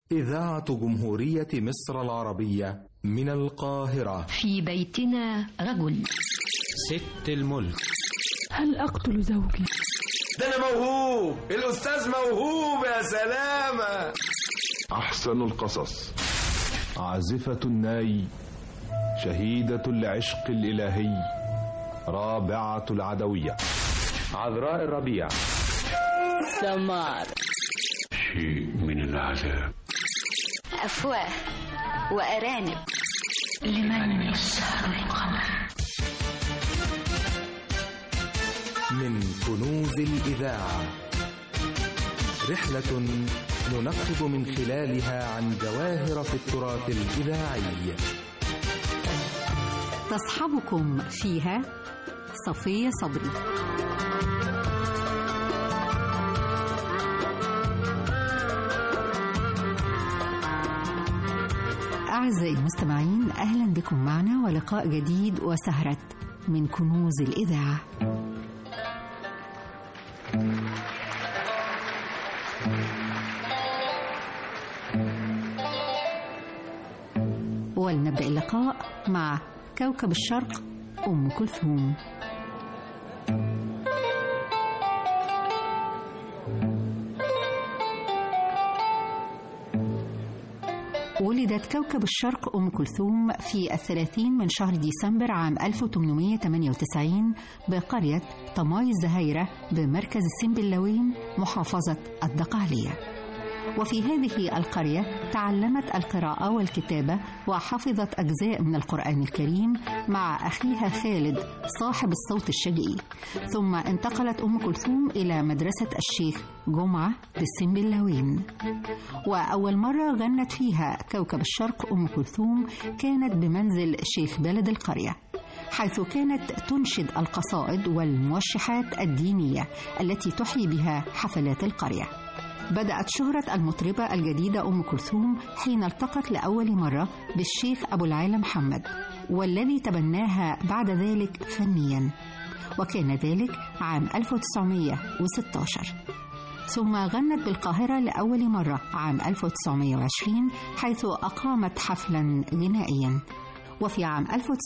إذاعة جمهورية مصر العربية من القاهرة في بيتنا رجل ست الملك هل أقتل زوجي؟ ده أنا موهوب الأستاذ موهوب يا سلامة أحسن القصص عازفة الناي شهيدة العشق الإلهي رابعة العدوية عذراء الربيع سمار شيء من العذاب أفواه وأرانب لمن يسهر القمر من كنوز الإذاعة رحلة ننقب من خلالها عن جواهر في التراث الإذاعي تصحبكم فيها صفية صبري أعزائي المستمعين أهلا بكم معنا ولقاء جديد وسهرة من كنوز الإذاعة ولنبدأ اللقاء مع كوكب الشرق أم كلثوم ولدت كوكب الشرق أم كلثوم في الثلاثين من شهر ديسمبر عام 1898 بقرية طماي الزهيرة بمركز السنبلاوين محافظة الدقهلية وفي هذه القرية تعلمت القراءة والكتابة وحفظت أجزاء من القرآن الكريم مع أخيها خالد صاحب الصوت الشجئي ثم انتقلت أم كلثوم إلى مدرسة الشيخ جمعة بالسنبلاوين وأول مرة غنت فيها كوكب الشرق أم كلثوم كانت بمنزل شيخ بلد القرية حيث كانت تنشد القصائد والموشحات الدينية التي تحيي بها حفلات القرية بدأت شهرة المطربة الجديدة أم كلثوم حين التقت لأول مرة بالشيخ أبو العالى محمد والذي تبناها بعد ذلك فنيا وكان ذلك عام 1916 ثم غنت بالقاهرة لأول مرة عام 1920 حيث أقامت حفلا غنائيا وفي عام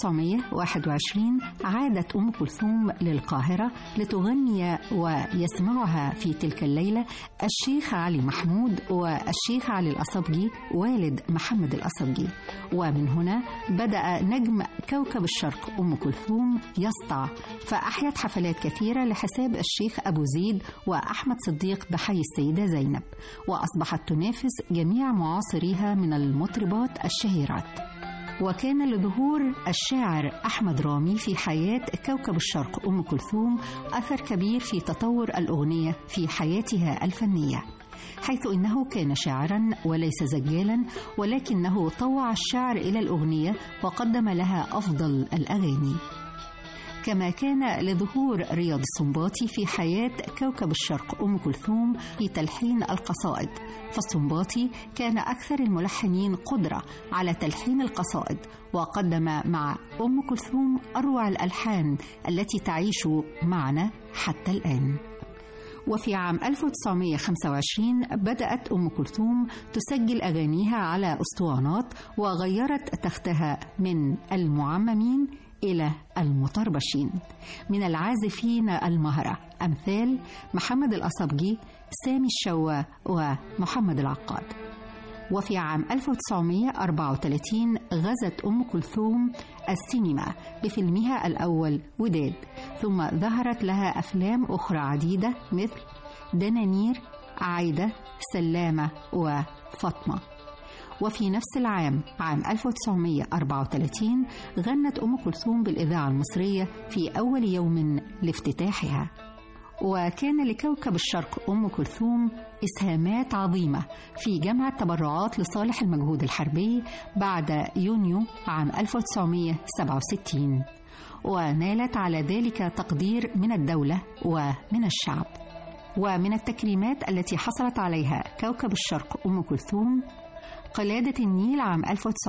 1921 عادت أم كلثوم للقاهرة لتغني ويسمعها في تلك الليلة الشيخ علي محمود والشيخ علي الأصبجي والد محمد الأصبجي ومن هنا بدأ نجم كوكب الشرق أم كلثوم يسطع فأحيت حفلات كثيرة لحساب الشيخ أبو زيد وأحمد صديق بحي السيدة زينب وأصبحت تنافس جميع معاصريها من المطربات الشهيرات وكان لظهور الشاعر أحمد رامي في حياة كوكب الشرق أم كلثوم أثر كبير في تطور الأغنية في حياتها الفنية حيث إنه كان شاعرا وليس زجالا ولكنه طوع الشعر إلى الأغنية وقدم لها أفضل الأغاني كما كان لظهور رياض السنباطي في حياة كوكب الشرق أم كلثوم في تلحين القصائد فالسنباطي كان أكثر الملحنين قدرة على تلحين القصائد وقدم مع أم كلثوم أروع الألحان التي تعيش معنا حتى الآن وفي عام 1925 بدأت أم كلثوم تسجل أغانيها على أسطوانات وغيرت تختها من المعممين إلى المطربشين من العازفين المهرة أمثال محمد الأصبجي سامي الشوا ومحمد العقاد وفي عام 1934 غزت أم كلثوم السينما بفيلمها الأول وداد ثم ظهرت لها أفلام أخرى عديدة مثل دنانير عايدة سلامة وفاطمة وفي نفس العام عام 1934 غنت أم كلثوم بالإذاعة المصرية في أول يوم لافتتاحها وكان لكوكب الشرق أم كلثوم إسهامات عظيمة في جمع التبرعات لصالح المجهود الحربي بعد يونيو عام 1967 ونالت على ذلك تقدير من الدولة ومن الشعب ومن التكريمات التي حصلت عليها كوكب الشرق أم كلثوم قلادة النيل عام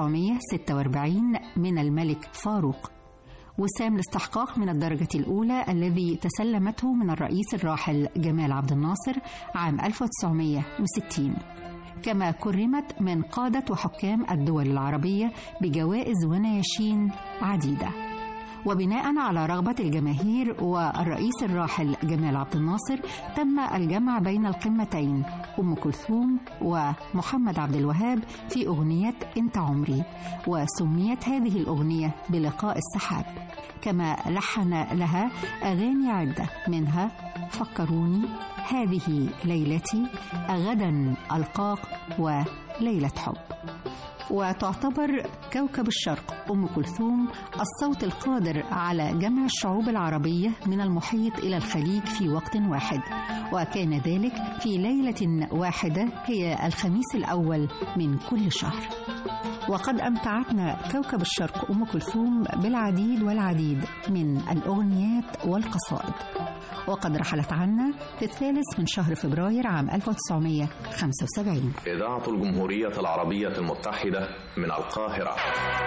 1946 من الملك فاروق وسام الاستحقاق من الدرجة الأولى الذي تسلمته من الرئيس الراحل جمال عبد الناصر عام 1960 كما كرمت من قادة وحكام الدول العربية بجوائز ونياشين عديدة وبناء على رغبة الجماهير والرئيس الراحل جمال عبد الناصر تم الجمع بين القمتين أم كلثوم ومحمد عبد الوهاب في أغنية أنت عمري وسميت هذه الأغنية بلقاء السحاب كما لحن لها أغاني عدة منها فكروني هذه ليلتي غدا ألقاك وليلة حب وتعتبر كوكب الشرق أم كلثوم الصوت القادر على جمع الشعوب العربية من المحيط إلى الخليج في وقت واحد وكان ذلك في ليلة واحدة هي الخميس الأول من كل شهر وقد أمتعتنا كوكب الشرق أم كلثوم بالعديد والعديد من الأغنيات والقصائد وقد رحلت عنا في الثالث من شهر فبراير عام 1975 إذاعة الجمهورية العربية المتحدة من القاهرة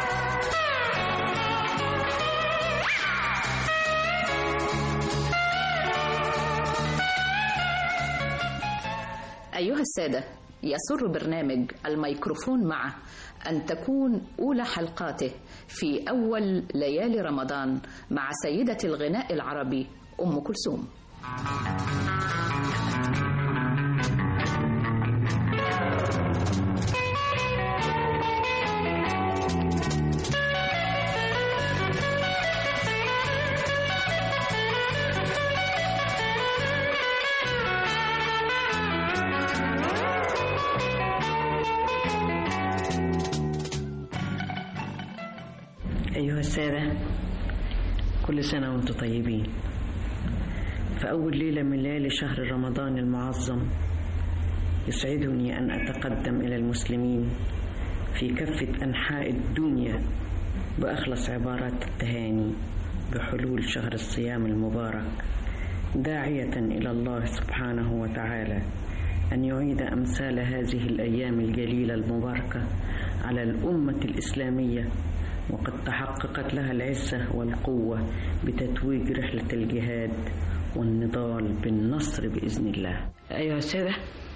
أيها السادة يسر برنامج الميكروفون معه أن تكون أولى حلقاته في أول ليالي رمضان مع سيدة الغناء العربي أم كلثوم أيها السادة كل سنة وأنتم طيبين في أول ليلة من ليالي شهر رمضان المعظم يسعدني أن أتقدم إلى المسلمين في كافة أنحاء الدنيا بأخلص عبارات التهاني بحلول شهر الصيام المبارك داعية إلى الله سبحانه وتعالى أن يعيد أمثال هذه الأيام الجليلة المباركة على الأمة الإسلامية وقد تحققت لها العزة والقوة بتتويج رحلة الجهاد والنضال بالنصر بإذن الله أيها السادة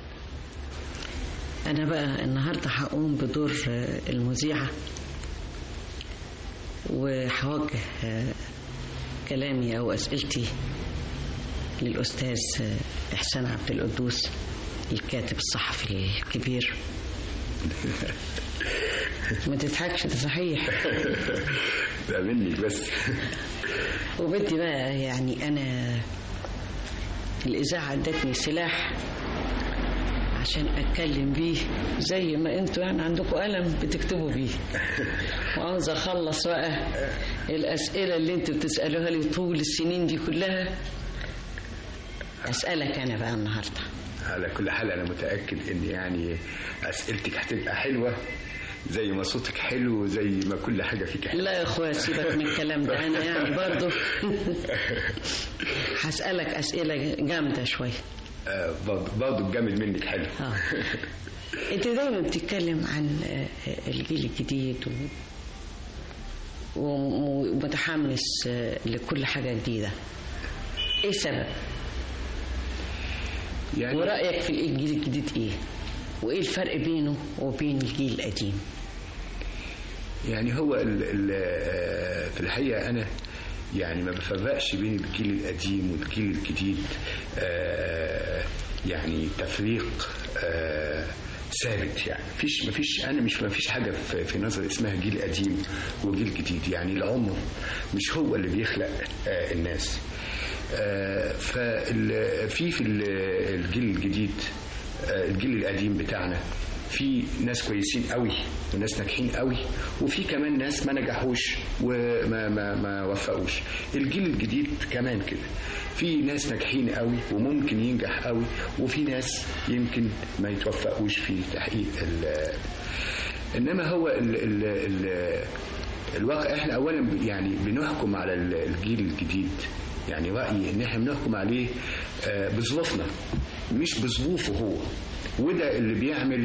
أنا بقى النهاردة هقوم بدور المذيعة وهوجه كلامي أو أسئلتي للأستاذ إحسان عبد القدوس الكاتب الصحفي الكبير ما تضحكش ده صحيح ده مني بس وبدي بقى يعني انا الاذاعه ادتني سلاح عشان اتكلم بيه زي ما انتوا يعني عندكم قلم بتكتبوا بيه وعاوز اخلص بقى الاسئله اللي انتوا بتسالوها لي طول السنين دي كلها اسالك انا بقى النهارده على كل حال انا متاكد ان يعني اسئلتك هتبقى حلوه زي ما صوتك حلو وزي ما كل حاجه فيك حلوه لا يا اخويا سيبك من الكلام ده انا يعني برضه هسالك اسئله جامده شويه آه برضه الجامد منك حلو اه انت دايما بتتكلم عن الجيل الجديد و... ومتحمس لكل حاجه جديده ايه السبب يعني ورايك في الجيل الجديد ايه وايه الفرق بينه وبين الجيل القديم يعني هو ال ال في الحقيقه انا يعني ما بفرقش بين الجيل القديم والجيل الجديد يعني تفريق ثابت يعني مفيش مفيش انا مش مفيش حاجه في, في نظري اسمها جيل قديم وجيل جديد يعني العمر مش هو اللي بيخلق الناس ففي في الجيل الجديد الجيل القديم بتاعنا في ناس كويسين قوي وناس ناجحين قوي وفي كمان ناس ما نجحوش وما ما ما وفقوش الجيل الجديد كمان كده في ناس ناجحين قوي وممكن ينجح قوي وفي ناس يمكن ما يتوفقوش في تحقيق ال انما هو ال ال ال الواقع احنا اولا يعني بنحكم على الجيل الجديد يعني رأيي ان احنا بنحكم عليه بظروفنا مش بظروفه هو وده اللي بيعمل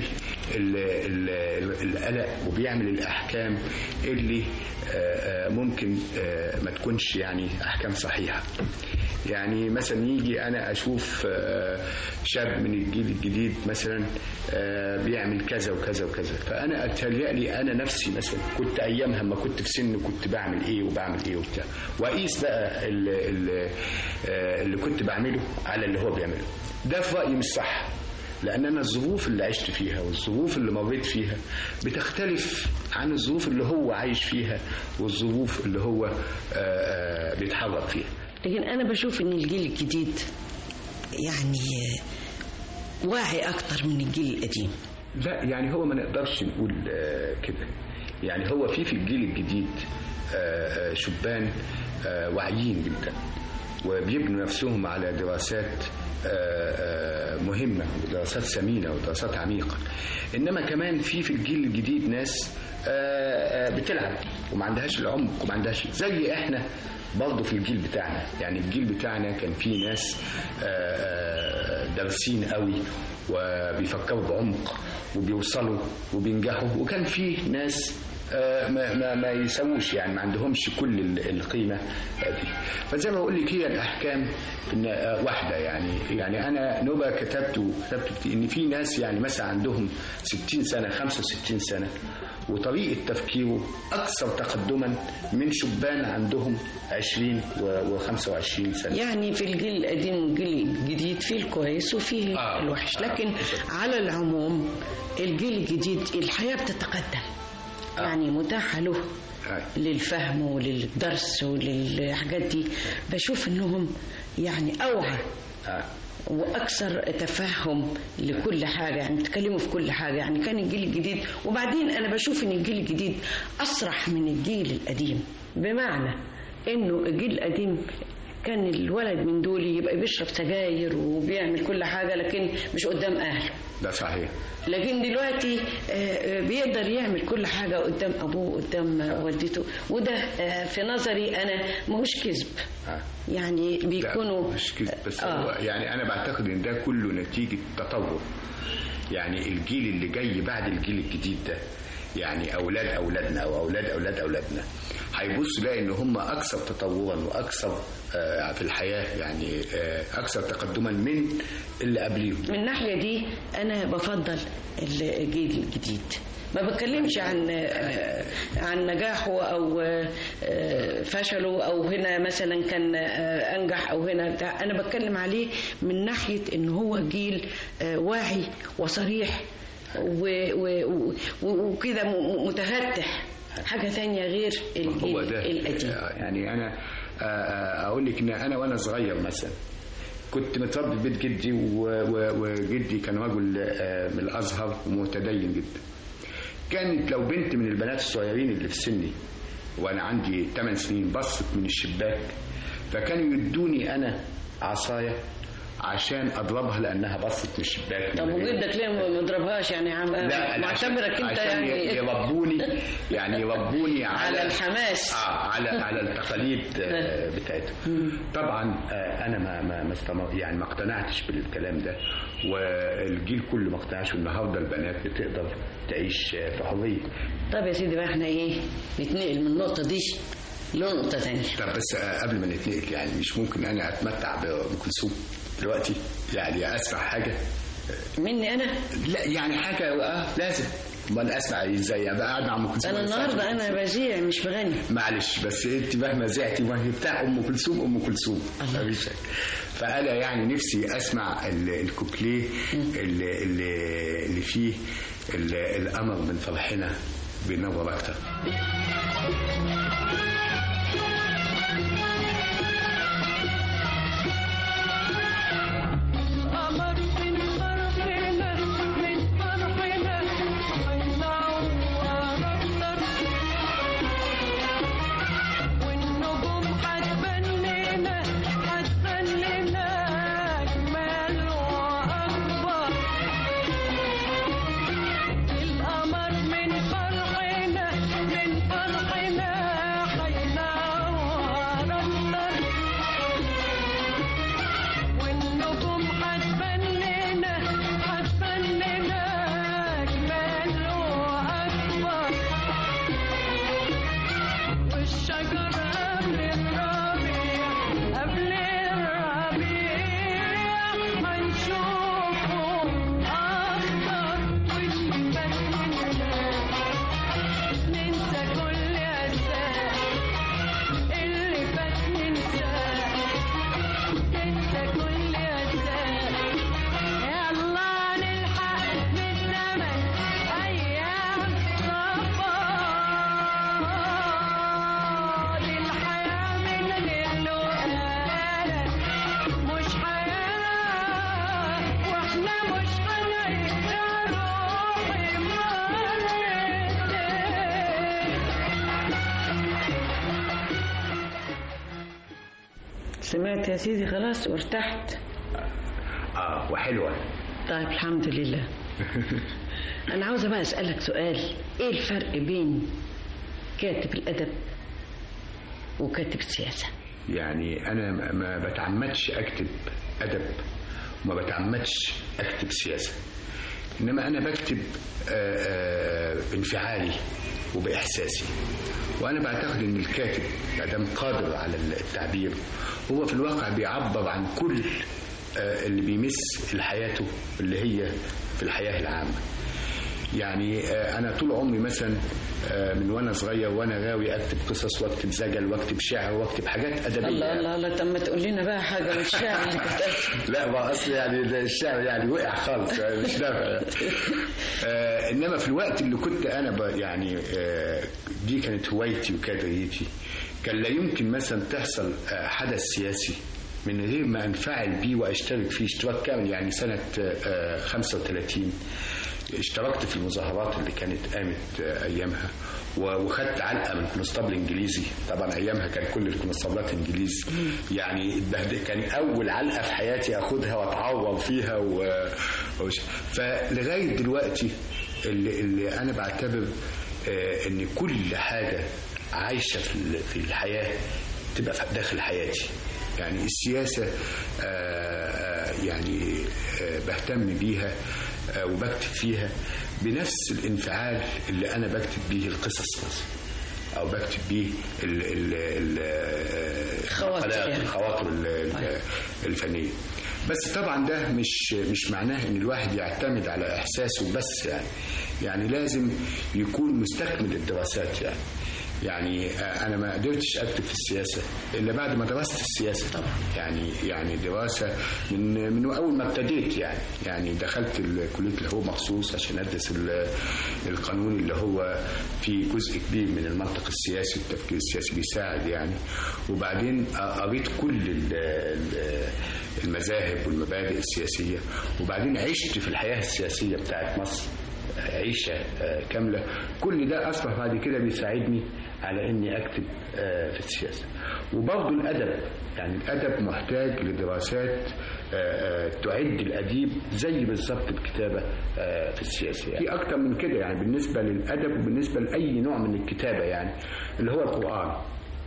القلق وبيعمل الاحكام اللي ممكن ما تكونش يعني احكام صحيحه يعني مثلا يجي انا اشوف آه، شاب من الجيل الجديد مثلا آه، بيعمل كذا وكذا وكذا فانا اتهيألي انا نفسي مثلا كنت ايامها ما كنت في سن كنت بعمل ايه وبعمل ايه وبتاع واقيس بقى اللي, اللي, اللي كنت بعمله على اللي هو بيعمله ده في رايي مش صح لان انا الظروف اللي عشت فيها والظروف اللي مريت فيها بتختلف عن الظروف اللي هو عايش فيها والظروف اللي هو آه، آه، بيتحرك فيها لكن انا بشوف ان الجيل الجديد يعني واعي اكتر من الجيل القديم لا يعني هو ما نقدرش نقول آه، كده يعني هو في في الجيل الجديد آه، آه، شبان آه، واعيين جدا وبيبنوا نفسهم على دراسات آه، آه، مهمة ودراسات ثمينة ودراسات عميقة إنما كمان في في الجيل الجديد ناس آه، آه، بتلعب وما عندهاش العمق وما عندهاش زي احنا برضه في الجيل بتاعنا يعني الجيل بتاعنا كان فيه ناس آه، آه، دارسين قوي وبيفكروا بعمق وبيوصلوا وبينجحوا وكان فيه ناس آه، ما, ما, ما يسووش يعني ما عندهمش كل ال- القيمة آه، دي فزي ما بقول لك هي الأحكام إن آه، واحدة يعني يعني أنا نوبة كتبت كتبت إن في ناس يعني مثلا عندهم 60 سنة 65 سنة وطريقة تفكيره أكثر تقدما من شبان عندهم 20 و 25 سنة يعني في الجيل القديم والجيل الجديد فيه الكويس وفيه آه. الوحش آه. لكن على العموم الجيل الجديد الحياة بتتقدم يعني متاحة له للفهم وللدرس وللحاجات دي بشوف انهم يعني اوعى واكثر تفهم لكل حاجه يعني بيتكلموا في كل حاجه يعني كان الجيل الجديد وبعدين انا بشوف ان الجيل الجديد اسرح من الجيل القديم بمعنى انه الجيل القديم كان الولد من دول يبقى بيشرب سجاير وبيعمل كل حاجه لكن مش قدام اهله ده صحيح لكن دلوقتي آه، آه، بيقدر يعمل كل حاجة قدام أبوه قدام آه، والدته وده آه، في نظري أنا ماهوش كذب يعني بيكونوا لا مش كده بس آه. هو يعني انا بعتقد ان ده كله نتيجه تطور يعني الجيل اللي جاي بعد الجيل الجديد ده يعني اولاد اولادنا او اولاد اولاد اولادنا هيبص يلاقي ان هم اكثر تطورا واكثر آه، في الحياه يعني آه، اكثر تقدما من اللي قبليهم من الناحية دي أنا بفضل الجيل الجديد ما بتكلمش عن آه، عن نجاحه او آه، فشله او هنا مثلا كان آه، انجح او هنا بتاع انا بتكلم عليه من ناحيه ان هو جيل آه، واعي وصريح و- و- و- وكده م- متفتح حاجه ثانيه غير هو الجيل ده القديم آه، يعني انا آه، آه، اقول لك ان انا وانا صغير مثلا كنت متربي في بيت جدي و- و- وجدي كان رجل آه، من الازهر ومتدين جدا كانت لو بنت من البنات الصغيرين اللي في سني وانا عندي 8 سنين بصت من الشباك فكانوا يدوني انا عصايه عشان اضربها لانها بصت من الشباك طب وجدك ليه ما مضربهاش يعني عم لا أنا معتبرك عشان- انت عشان يعني يربوني يعني يربوني على على الحماس. اه على على التقاليد آه، بتاعتهم طبعا آه، انا ما ما ما استمر يعني ما اقتنعتش بالكلام ده والجيل كله ما اقتنعش النهارده البنات بتقدر تعيش آه، في حريه طب يا سيدي بقى احنا ايه نتنقل من النقطه دي لنقطه ثانيه طب بس آه، قبل ما نتنقل يعني مش ممكن انا اتمتع بام كلثوم دلوقتي يعني اسمع حاجه مني انا لا يعني حاجه اه لازم امال اسمع ازاي ابقى قاعد مع ام كلثوم انا أسمع النهارده أم انا كلثوم. بذيع مش بغني معلش بس انت مهما زعتي ما هي بتاع ام كلثوم ام كلثوم مفيش شك. فانا يعني نفسي اسمع ال- الكوبليه اللي, اللي, اللي فيه ال- القمر من فرحنا بينور اكتر قمر من فرحنا من فرحنا هينور أكتر والنجوم هتبنينا هتبنينا أجمل وأكبر القمر من فرحنا من فرحنا سمعت يا سيدي خلاص وارتحت اه وحلوه طيب الحمد لله أنا عاوزة بقى أسألك سؤال إيه الفرق بين كاتب الأدب وكاتب السياسة؟ يعني انا ما- ما بتعمدش اكتب ادب وما بتعمدش اكتب سياسه انما انا بكتب آه، آه، بانفعالي وباحساسي وانا بعتقد ان الكاتب ما دام قادر على التعبير هو في الواقع بيعبر عن كل آه، اللي بيمس حياته اللي هي في الحياه العامه يعني آه، انا طول عمري مثلا آه، من وانا صغير وانا غاوي اكتب قصص واكتب زجل واكتب شعر واكتب حاجات ادبيه الله الله الله طب ما تقول لنا بقى حاجة من الشعر اللي كتبته لا ما اصل يعني ده الشعر يعني وقع خالص يعني مش نافع آه انما في الوقت اللي كنت انا ب يعني آه دي كانت هوايتي وكادريتي كان لا يمكن مثلا تحصل آه حدث سياسي من غير ما انفعل بيه واشترك فيه اشتراك كامل يعني سنه آه 35 اشتركت في المظاهرات اللي كانت قامت آه، ايامها و- وخدت علقه من الكونستابل الانجليزي طبعا ايامها كان كل الكونستابلات انجليز يعني اتبهدل كان اول علقه في حياتي اخدها واتعور فيها و... وش- فلغايه دلوقتي اللي, اللي انا بعتبر آه، ان كل حاجه عايشه في ال- في الحياه تبقى في- داخل حياتي يعني السياسه آه، آه، يعني آه، بهتم بيها آه، وبكتب فيها بنفس الانفعال اللي انا بكتب بيه القصص مثلا او بكتب بيه ال ال ال خواطر المقالات، يعني. الخواطر ال- ال- الفنيه بس طبعا ده مش مش معناه ان الواحد يعتمد على احساسه بس يعني يعني لازم يكون مستكمل الدراسات يعني يعني آه، انا ما قدرتش اكتب في السياسه الا بعد ما درست السياسه طبعا يعني يعني دراسه من من اول ما ابتديت يعني يعني دخلت ال- كليه الحقوق مخصوص عشان ادرس ال- القانون اللي هو فيه جزء كبير من المنطق السياسي التفكير السياسي بيساعد يعني وبعدين قريت كل ال- ال- المذاهب والمبادئ السياسيه وبعدين عشت في الحياه السياسيه بتاعت مصر عيشة آه، كاملة كل ده أصبح بعد كده بيساعدني على إني أكتب آه، في السياسة وبرضه الأدب يعني الأدب محتاج لدراسات آه، آه، تعد الأديب زي بالظبط الكتابة آه، في السياسة يعني في أكتر من كده يعني بالنسبة للأدب وبالنسبة لأي نوع من الكتابة يعني اللي هو القرآن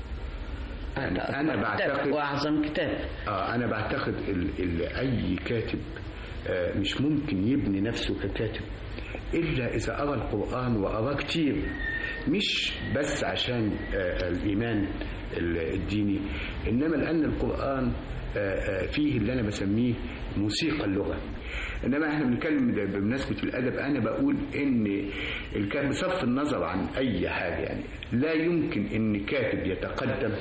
يعني أنا بعتقد وأعظم كتاب آه أنا بعتقد ال ال أي كاتب آه مش ممكن يبني نفسه ككاتب إلا إذا قرأ القرآن وقراه كتير مش بس عشان آه الإيمان ال- الديني إنما لأن القرآن آه آه فيه اللي أنا بسميه موسيقى اللغة انما احنا بنتكلم ده بمناسبه الادب انا بقول ان الكاتب بصرف النظر عن اي حاجه يعني لا يمكن ان كاتب يتقدم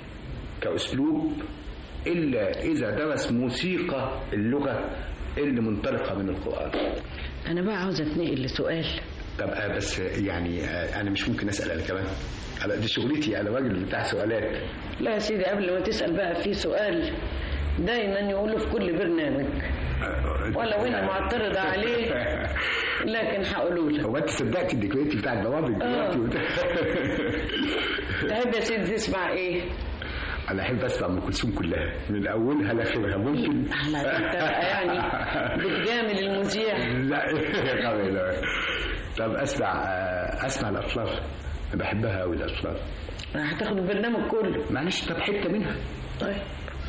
كأسلوب إلا إذا درس موسيقى اللغة اللي منطلقة من القرآن أنا بقى عاوزة أتنقل لسؤال طب آه، بس يعني آه، أنا مش ممكن أسأل أنا كمان أنا دي شغلتي أنا راجل بتاع سؤالات لا يا سيدي قبل ما تسأل بقى في سؤال دايما يقوله في كل برنامج ولو اني معترضة عليه لكن هقوله لك هو أنت صدقت الديكوريت بتاع البوابق آه. دلوقتي تحب يا سيدي تسمع ايه؟ أنا أحب أسمع أم كلثوم كلها من أولها لآخرها ممكن لا انت بقى يعني بتجامل المذيع لا يا قوي لا طب أسمع آه، أسمع الأطلال أنا بحبها أوي الأطلال هتاخد البرنامج كله معلش طب حتة منها طيب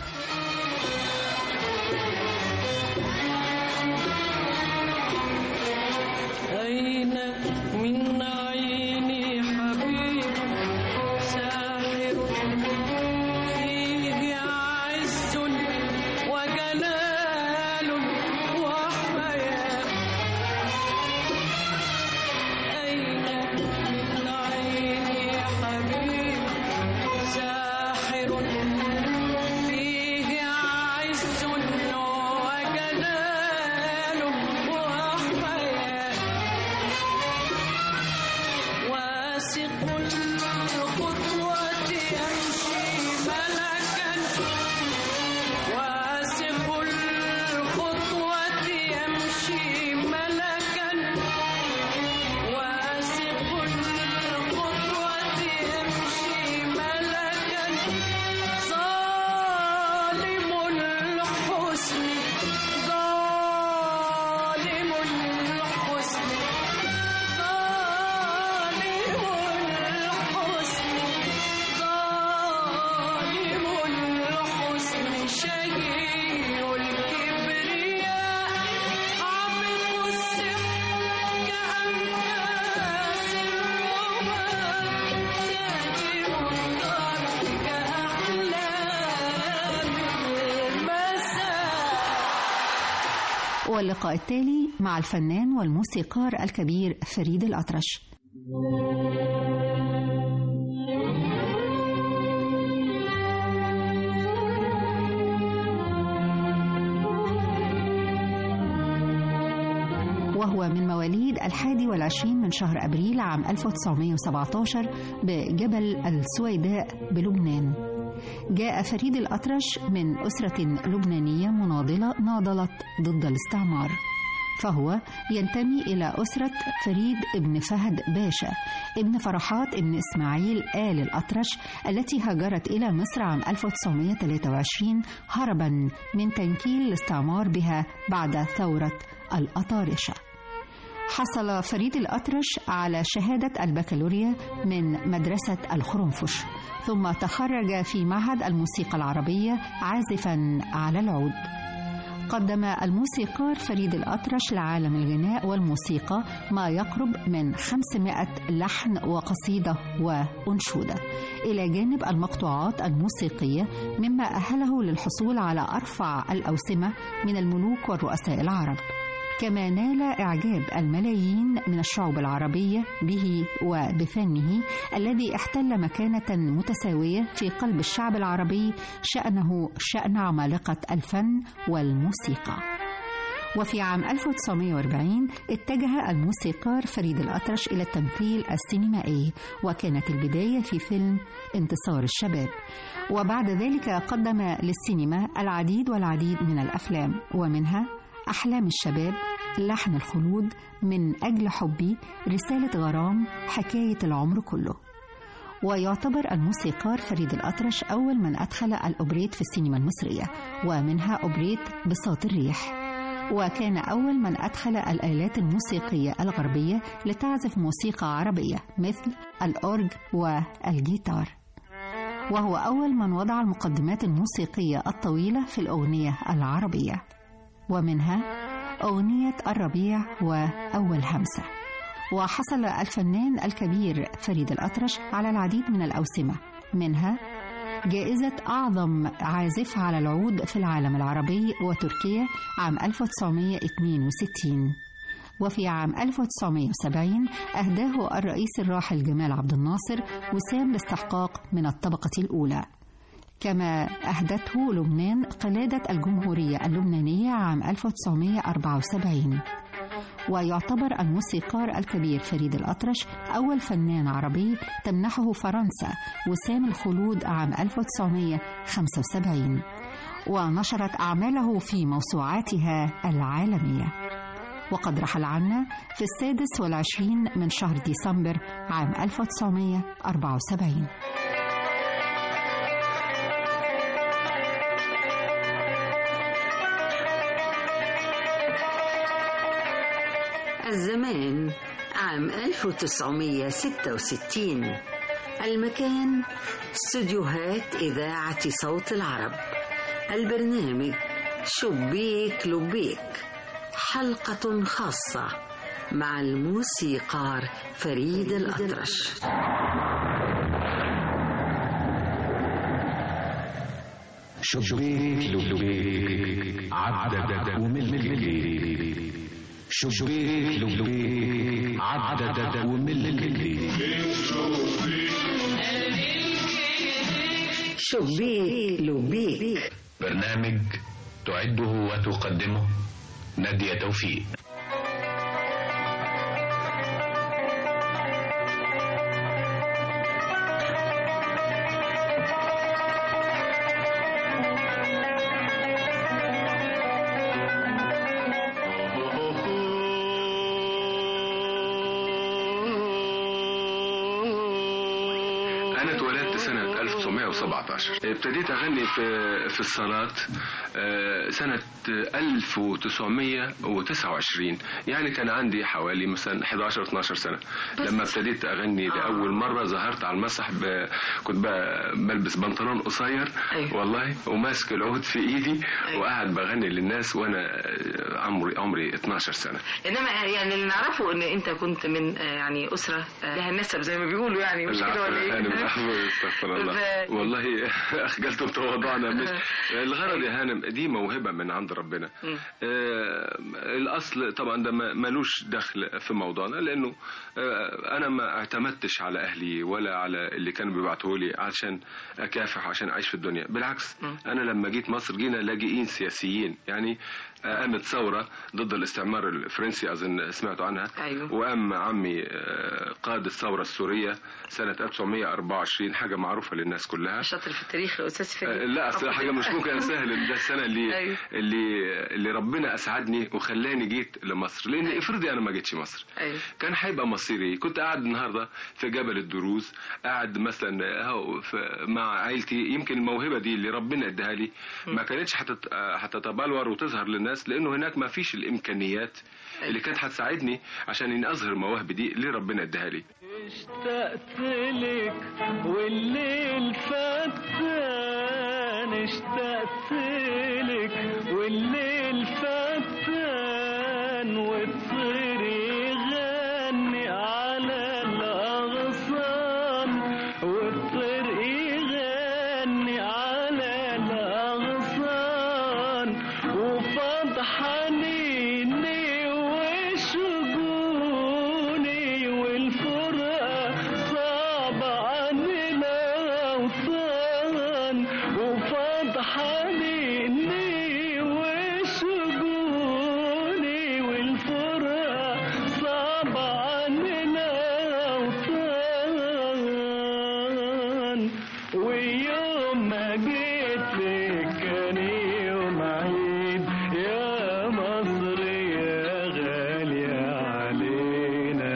أين من عيني حبيب ساحر فيه عز وجلال وحياة أين من عيني حبيب ساحر فيه عز وجلال وحياة واثق الخطوة يمشي ملكا واثق الخطوة يمشي ملكا واثق الخطوة يمشي ملكا صاحب واللقاء التالي مع الفنان والموسيقار الكبير فريد الأطرش وهو من مواليد الحادي والعشرين من شهر أبريل عام 1917 بجبل السويداء بلبنان جاء فريد الأطرش من أسرة لبنانية مناضلة ناضلت ضد الاستعمار فهو ينتمي إلى أسرة فريد ابن فهد باشا ابن فرحات ابن إسماعيل آل الأطرش التي هاجرت إلى مصر عام 1923 هربا من تنكيل الاستعمار بها بعد ثورة الأطارشة حصل فريد الأطرش على شهادة البكالوريا من مدرسة الخرنفش ثم تخرج في معهد الموسيقى العربية عازفا على العود قدم الموسيقار فريد الأطرش لعالم الغناء والموسيقى ما يقرب من 500 لحن وقصيدة وأنشودة إلى جانب المقطوعات الموسيقية مما أهله للحصول على أرفع الأوسمة من الملوك والرؤساء العرب كما نال إعجاب الملايين من الشعوب العربية به وبفنه الذي احتل مكانة متساوية في قلب الشعب العربي شأنه شأن عمالقة الفن والموسيقى. وفي عام 1940 اتجه الموسيقار فريد الأطرش إلى التمثيل السينمائي وكانت البداية في فيلم انتصار الشباب وبعد ذلك قدم للسينما العديد والعديد من الأفلام ومنها أحلام الشباب لحن الخلود من أجل حبي رسالة غرام حكاية العمر كله ويعتبر الموسيقار فريد الأطرش أول من أدخل الأوبريت في السينما المصرية ومنها أوبريت بساط الريح وكان أول من أدخل الآلات الموسيقية الغربية لتعزف موسيقى عربية مثل الأورج والجيتار وهو أول من وضع المقدمات الموسيقية الطويلة في الأغنية العربية ومنها أغنية الربيع وأول همسة وحصل الفنان الكبير فريد الأطرش على العديد من الأوسمة منها جائزة أعظم عازف على العود في العالم العربي وتركيا عام 1962 وفي عام 1970 أهداه الرئيس الراحل جمال عبد الناصر وسام الاستحقاق من الطبقة الأولى كما أهدته لبنان قلادة الجمهورية اللبنانية عام 1974 ويعتبر الموسيقار الكبير فريد الأطرش أول فنان عربي تمنحه فرنسا وسام الخلود عام 1975 ونشرت أعماله في موسوعاتها العالمية وقد رحل عنا في السادس والعشرين من شهر ديسمبر عام 1974 الزمان عام 1966 المكان استديوهات إذاعة صوت العرب البرنامج شبيك لبيك حلقة خاصة مع الموسيقار فريد الأطرش شبيك لبيك عدد وملك شبيك لبيك عدد وملك شبيك لبيك برنامج تعده وتقدمه نادية توفيق أنا اتولدت سنة 1917 ابتديت أغني في في الصالات آه، سنة 1929 يعني كان عندي حوالي مثلا 11 12 سنة لما ابتديت أغني لأول مرة ظهرت على المسرح ب... كنت ب- بلبس بنطلون قصير والله وماسك العود في إيدي وقاعد بغني للناس وأنا آه، عمري عمري 12 سنة انما يعني اللي نعرفه ان انت كنت من آه، يعني اسره آه، لها نسب زي ما بيقولوا يعني مش كده ولا العفو، ايه؟ أنا العفو، استغفر استغفر الله ف- والله اخجلتم تواضعنا مش الغرض يا هانم دي موهبه من عند ربنا مم. آه، الاصل طبعا ده ما- ملوش دخل في موضوعنا لانه آه، انا ما اعتمدتش على اهلي ولا على اللي كانوا بيبعتوا لي عشان اكافح عشان اعيش في الدنيا بالعكس انا لما جيت مصر جينا لاجئين سياسيين يعني آه، قامت ثوره ضد الاستعمار الفرنسي اظن سمعتوا عنها أيوه. وقام عمي آه، قاد الثوره السوريه سنه 1924 حاجه معروفه للناس كلها شاطر في التاريخ يا استاذ آه، فريد لا اصل حاجه مش ممكن انساها ده السنه اللي أيوه. اللي اللي ربنا اسعدني وخلاني جيت لمصر لان افرضي انا ما جيتش مصر ايوه كان هيبقى مصيري كنت قاعد النهارده في جبل الدروز قاعد مثلا اهو في- مع عائلتي يمكن الموهبه دي اللي ربنا اداها لي ما كانتش هتت- هتتبلور وتظهر للناس لانه هناك ما فيش الامكانيات اللي كانت هتساعدني عشان اني اظهر مواهبي دي اللي ربنا اداها لي اشتقت لك والليل فتان اشتقت لك والليل فتان والطير يغني على الأغصان والطير يغني على الأغصان وفض حنيني وشجوني والفرقة صعب عن الأوطان وفض حنيني وشجوني والفرقة صعب عن الأوطان ويوم ما جيت لك كان يوم عيد يا مصر يا غالية علينا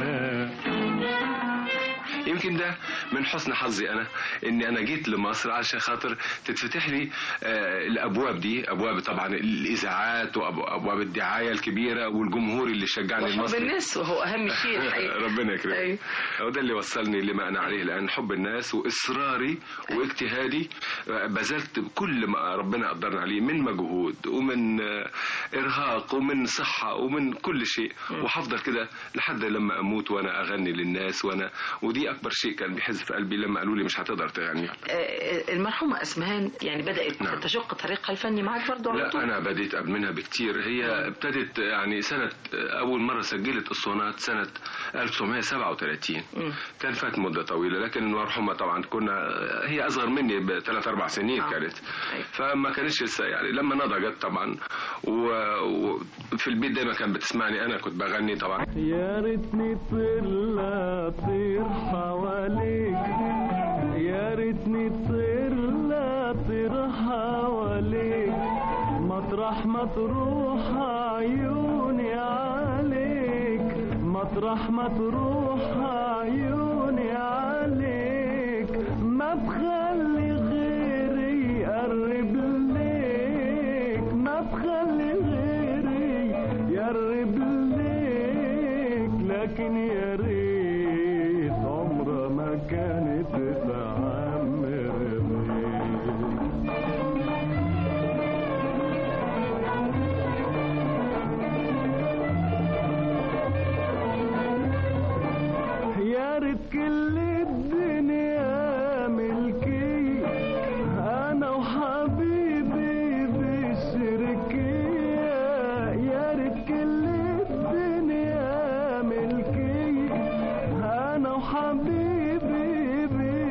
يمكن ده من حسن حظي انا اني انا جيت لمصر عشان خاطر تتفتح لي آه، الابواب دي ابواب طبعا الاذاعات وابواب الدعايه الكبيره والجمهور اللي شجعني وحب لمصر الناس وهو اهم شيء الحقيقه ربنا يكرمك أيوه. وده اللي وصلني لما انا عليه الان حب الناس واصراري واجتهادي آه، بذلت كل ما ربنا قدرنا عليه من مجهود ومن آه، ارهاق ومن صحه ومن كل شيء وهفضل كده لحد لما اموت وانا اغني للناس وانا ودي اكبر شيء كان بيحز في قلبي لما قالوا لي مش هتقدر تغني آه، المرحومة أسمهان يعني بدأت نعم. تشق طريقها الفني معك برضه على لا طول انا بديت قبل منها بكتير هي ابتدت يعني سنه اول مره سجلت اسطوانات سنه 1937 مم. كان فات مده طويله لكن المرحومه طبعا كنا هي اصغر مني بثلاث اربع سنين كانت فما كانتش لسه يعني لما نضجت طبعا و- وفي البيت دايما كانت بتسمعني انا كنت بغني طبعا يا ريتني طير لا طير حواليك يا ريتني طير لا طير حواليك مطرح ما تروح عيوني عليك مطرح ما تروح عيوني عليك ما بخلي غيري يقرب ليك ما بخلي غيري يقرب ليك لكن يا ريت عمرها ما كانت تعمر بيك يا ريت كل الدنيا ملكي انا وحبيبي بالشركية يا ريت كل الدنيا ملكي انا وحبيبي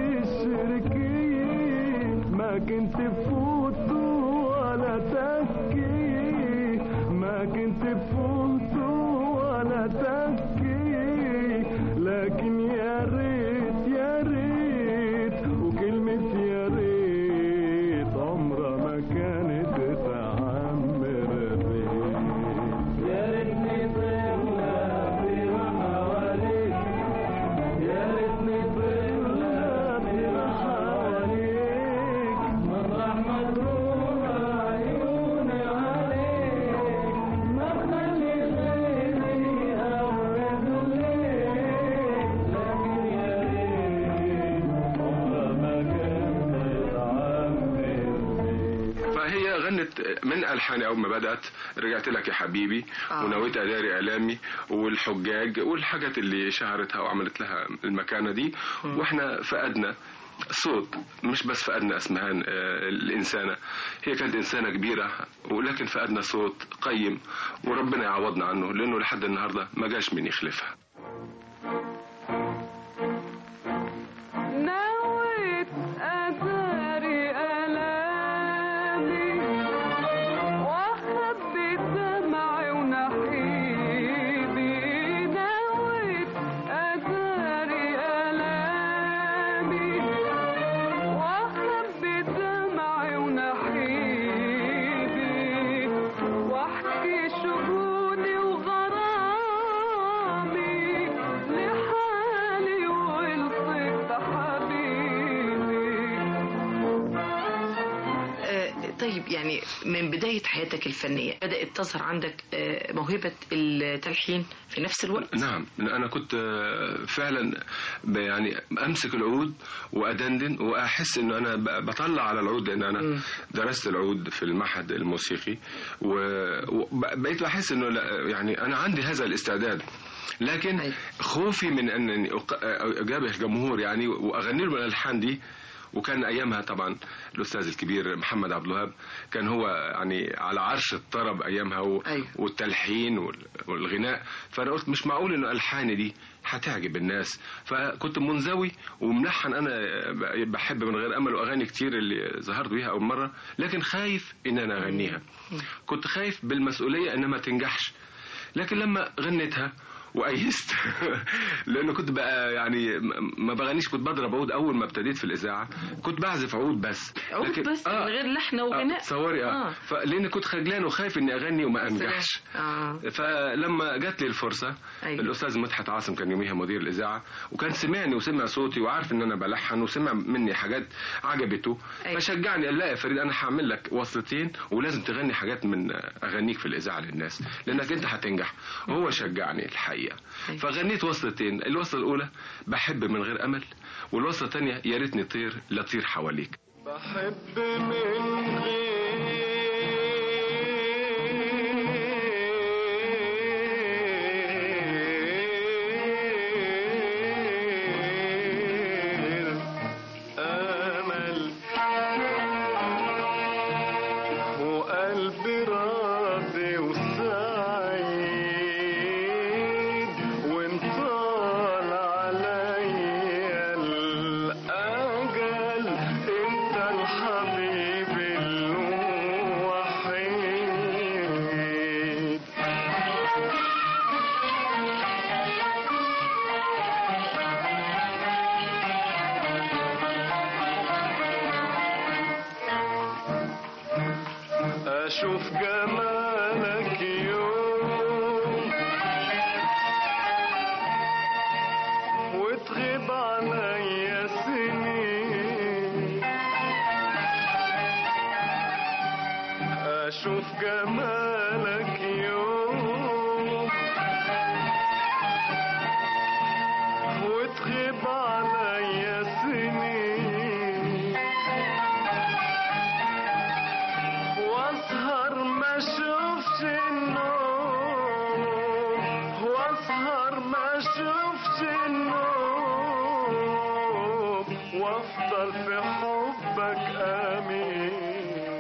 بالشركية ما كنت بفوت ولا تبكي ما كنت بفوت ولا تبكي لكن يا ريت يا ريت وكلمة يا ريت عمرها ما كانت تعمر بيت يا ريتني طلع طير حواليك يا ريتني طلع طير حواليك مطرح ما تروح عيوني عليك ما تخلي غيري أورد ليك لكن يا ريت عمرها ما كانت تعمر فهي غنت من الحاني اول ما بدات رجعت لك يا حبيبي آه. ونويت اداري الامي والحجاج والحاجات اللي شهرتها وعملت لها المكانه دي واحنا فقدنا صوت مش بس فقدنا اسمهان آه، الانسانه هي كانت انسانه كبيره ولكن فقدنا صوت قيم وربنا يعوضنا عنه لانه لحد النهارده ما جاش من يخلفها نويت أداري ألامي وأخبي دمعي ونحيبي نويت أداري ألامي وأخبي دمعي ونحيبي وأحكي شهودي وغرامي لحالي والطيب حبيبي آه، طيب يعني من بداية حياتك الفنية بدأت تظهر عندك آه، موهبة التلحين في نفس الوقت نعم انا كنت آه، فعلا ب- يعني امسك العود وادندن واحس انه انا ب- بطلع على العود لان انا درست العود في المعهد الموسيقي وبقيت بحس انه لا يعني انا عندي هذا الاستعداد لكن خوفي من انني أق- اجابه الجمهور يعني واغني له الالحان دي وكان ايامها طبعا الاستاذ الكبير محمد عبد الوهاب كان هو يعني على عرش الطرب ايامها و... والتلحين وال- والغناء فانا قلت مش معقول انه الحاني دي هتعجب الناس فكنت منزوي وملحن انا بحب من غير امل واغاني كتير اللي ظهرت بيها اول مره لكن خايف ان انا اغنيها كنت خايف بالمسؤوليه انها ما تنجحش لكن لما غنيتها وايست لانه كنت بقى يعني م- ما بغنيش كنت بضرب عود اول ما ابتديت في الاذاعه كنت بعزف عود بس عود بس من غير لحن وغناء تصوري اه, آه. فلاني كنت خجلان وخايف اني اغني وما انجحش آه. فلما جات لي الفرصه أيوة. الاستاذ مدحت عاصم كان يوميها مدير الاذاعه وكان سمعني وسمع صوتي وعارف ان انا بلحن وسمع مني حاجات عجبته أيوة. فشجعني قال لا يا فريد انا هعمل لك وصلتين ولازم تغني حاجات من اغانيك في الاذاعه للناس لانك انت هتنجح وهو شجعني الحقيقه فغنيت وصلتين الوصله الاولى بحب من غير امل والوصله الثانيه يا ريتني طير لا طير حواليك بحب من غير أمل وقلبي راضي وسعيد وانطال عليا الأجل انت الحبيب الوحيد أشوف جمالك يوم وتغيب عليا سنين أشوف جمالك يوم وتغيب عليا سنين واسهر ما اشوفش النوم واسهر ما اشوفش النوم وافضل في حبك امين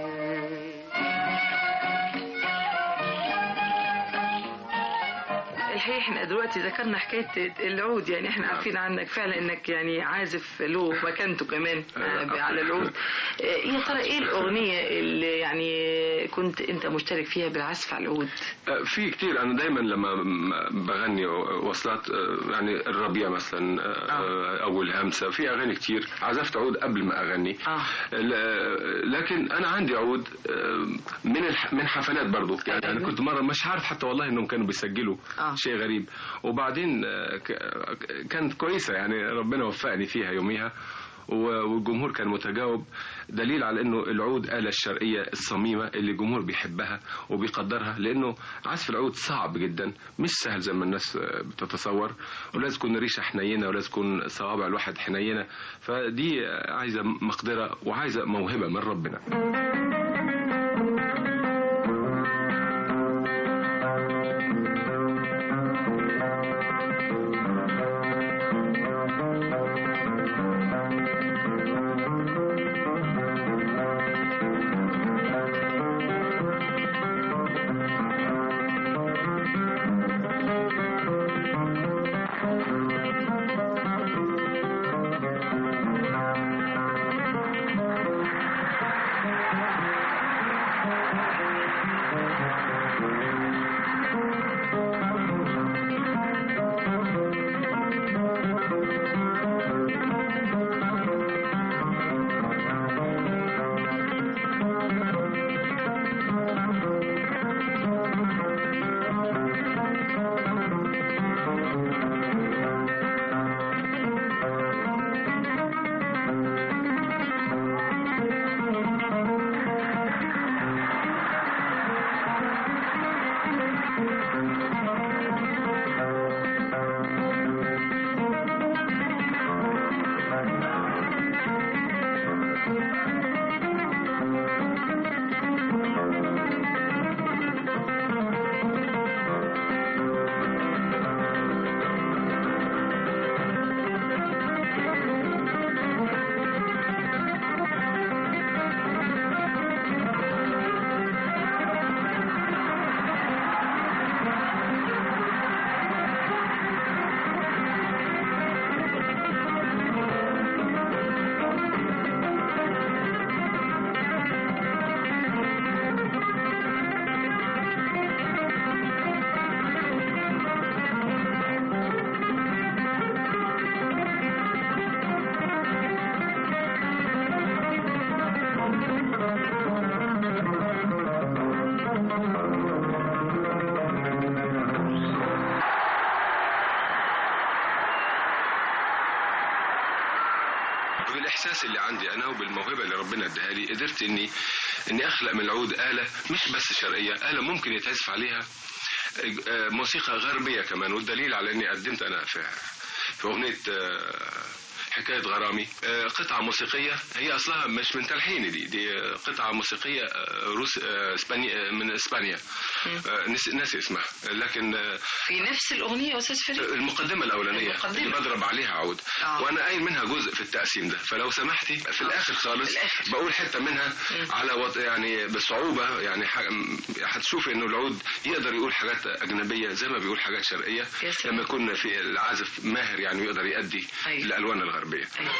الحقيقة احنا دلوقتي ذكرنا حكاية العود يعني احنا عارفين عنك فعلا انك يعني عازف له مكانته كمان آه، على العود آه، يا ترى ايه الأغنية اللي يعني كنت انت مشترك فيها بالعزف على العود آه، في كتير انا دايما لما م- بغني وصلات آه، يعني الربيع مثلا آه، او الهمسه في اغاني كتير عزفت عود قبل ما اغني ل- لكن انا عندي عود آه، من الح- من حفلات برضو يعني انا كنت مره مش عارف حتى والله انهم كانوا بيسجلوا شيء غريب وبعدين آه، ك- كانت كويسه يعني ربنا وفقني فيها يوميها و- والجمهور كان متجاوب دليل على انه العود آلة الشرقية الصميمة اللي الجمهور بيحبها وبيقدرها لانه عزف العود صعب جدا مش سهل زي ما الناس آه، بتتصور ولازم تكون ريشة حنينة ولازم تكون صوابع الواحد حنينة فدي آه، عايزة مقدرة وعايزة موهبة من ربنا بالاحساس اللي عندي انا وبالموهبه اللي ربنا اداها لي قدرت اني اني اخلق من العود اله مش بس شرقيه اله ممكن يتعزف عليها آه، موسيقى غربيه كمان والدليل على اني قدمت انا في في اغنيه آه، حكاية غرامي آه، قطعة موسيقية هي أصلها مش من تلحيني دي دي آه، قطعة موسيقية آه، روس آه، إسبانيا آه، من إسبانيا آه، نس- ناسي اسمها لكن آه، في نفس الأغنية يا أستاذ فريد المقدمة الأولانية المقدمة. اللي بضرب عليها عود آه. وأنا قايل منها جزء في التقسيم ده فلو سمحتي في الآخر خالص بقول حتة منها على وط... يعني بصعوبة يعني ح... م- هتشوفي إنه العود يقدر يقول حاجات أجنبية زي ما بيقول حاجات شرقية لما يكون في العازف ماهر يعني ويقدر يأدي الألوان الغربية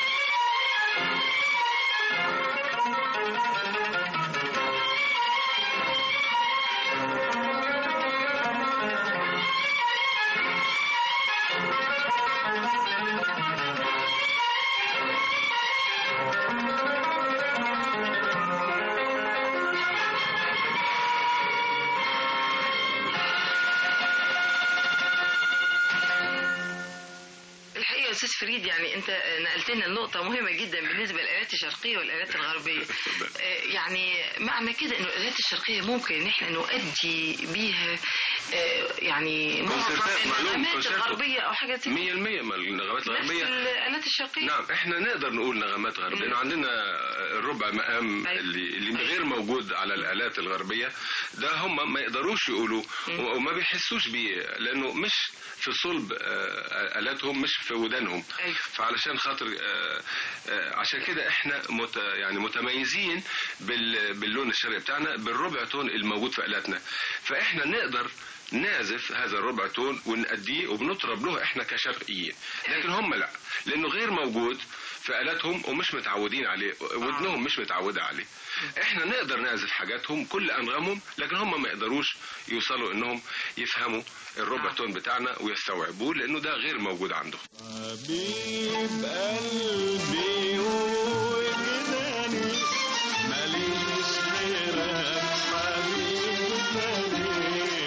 الحقيقة يا أستاذ فريد يعني أنت نقلت لنا نقطة مهمة جدا بالنسبة للآلات الشرقية والآلات الغربية آه، يعني معنى كده إنه الآلات الشرقية ممكن إن إحنا نؤدي بيها آه، يعني معظم كونسرتات معلوم النغمات كونسرتو. الغربية أو حاجة زي 100% من النغمات نفس الغربية الآلات الشرقية نعم احنا نقدر نقول نغمات غربية لأنه عندنا الربع مقام اللي, اللي غير موجود على الآلات الغربية ده هم ما يقدروش يقولوا وما بيحسوش بيه لأنه مش في صلب آه، آلاتهم مش في ودانهم فعلشان خاطر آه، آه، عشان كده احنا مت يعني متميزين بال باللون الشرقي بتاعنا بالربع تون الموجود في آلاتنا فاحنا نقدر نعزف هذا الربع تون ونأديه وبنطرب له احنا كشرقيين لكن هم لا لانه غير موجود في آلاتهم ومش متعودين عليه ودنهم مش متعودة عليه احنا نقدر نعزف حاجاتهم كل انغامهم لكن هم ما يقدروش يوصلوا انهم يفهموا الربع تون بتاعنا ويستوعبوه لانه ده غير موجود عندهم حبيب قلبي وجناني ماليش غيرك حبيبتي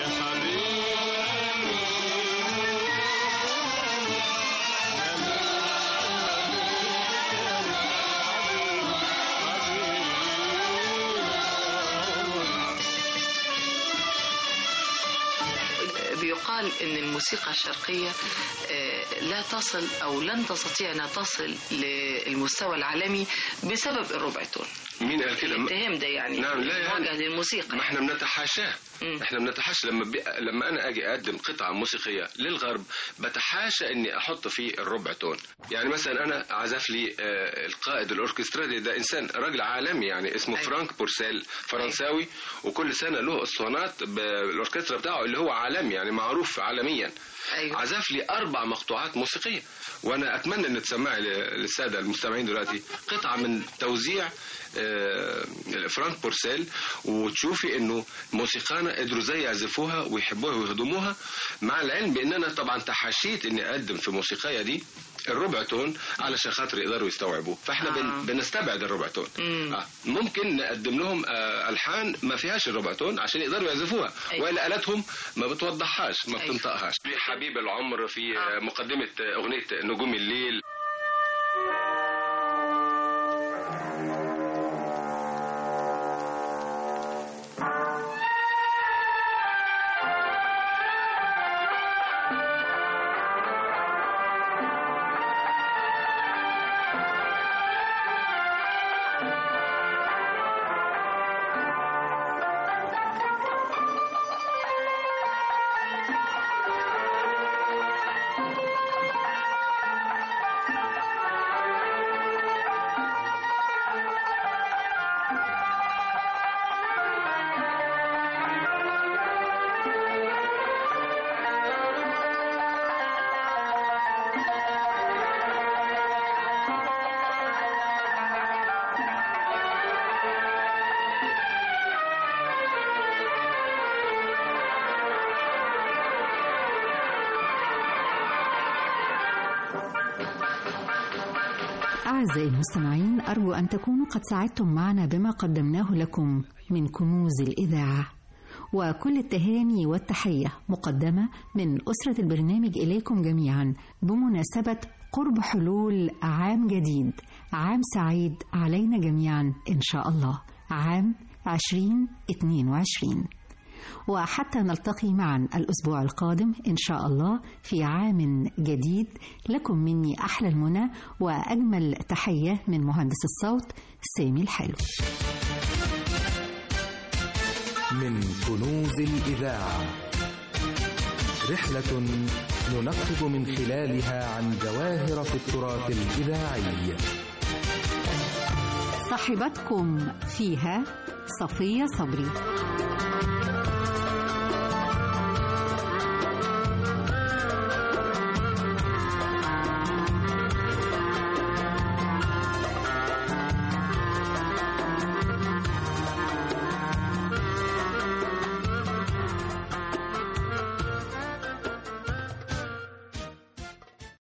بيقال ان الموسيقى الشرقيه آه، لا تصل او لن تستطيع انها تصل للمستوى العالمي بسبب الربع تون مين قال كده؟ الاتهام ده يعني نعم لا يعني موجه للموسيقى ما احنا بنتحاشاه احنا بنتحاشى لما بي... لما انا اجي اقدم قطعه موسيقيه للغرب بتحاشى اني احط فيه الربع تون يعني مثلا انا عزف لي آه القائد الاوركسترالي ده انسان راجل عالمي يعني اسمه أيوة. فرانك بورسيل فرنساوي وكل سنه له اسطوانات بالاوركسترا بتاعه اللي هو عالمي يعني معروف عالميا أيوة. عزف لي اربع مقطوعات موسيقيه وانا اتمنى ان تسمعي للساده المستمعين دلوقتي قطعه من توزيع آه، فرانك بورسيل وتشوفي انه موسيقانا قدروا ازاي يعزفوها ويحبوها ويهضموها مع العلم بان انا طبعا تحاشيت اني اقدم في موسيقايا دي الربع تون علشان خاطر يقدروا يستوعبوه فاحنا آه. بنستبعد الربع تون آه. ممكن نقدم لهم آه الحان ما فيهاش الربع تون عشان يقدروا يعزفوها أيوة. والا الاتهم ما بتوضحهاش ما أيوة. بتنطقهاش في حبيب العمر في آه. مقدمه اغنيه نجوم الليل أعزائي المستمعين أرجو أن تكونوا قد ساعدتم معنا بما قدمناه لكم من كنوز الإذاعة وكل التهاني والتحية مقدمة من أسرة البرنامج إليكم جميعا بمناسبة قرب حلول عام جديد عام سعيد علينا جميعا إن شاء الله عام 2022 وحتى نلتقي معا الأسبوع القادم إن شاء الله في عام جديد لكم مني أحلى المنى وأجمل تحية من مهندس الصوت سامي الحلو من كنوز الإذاعة رحلة ننقب من خلالها عن جواهر في التراث الإذاعي صاحبتكم فيها صفية صبري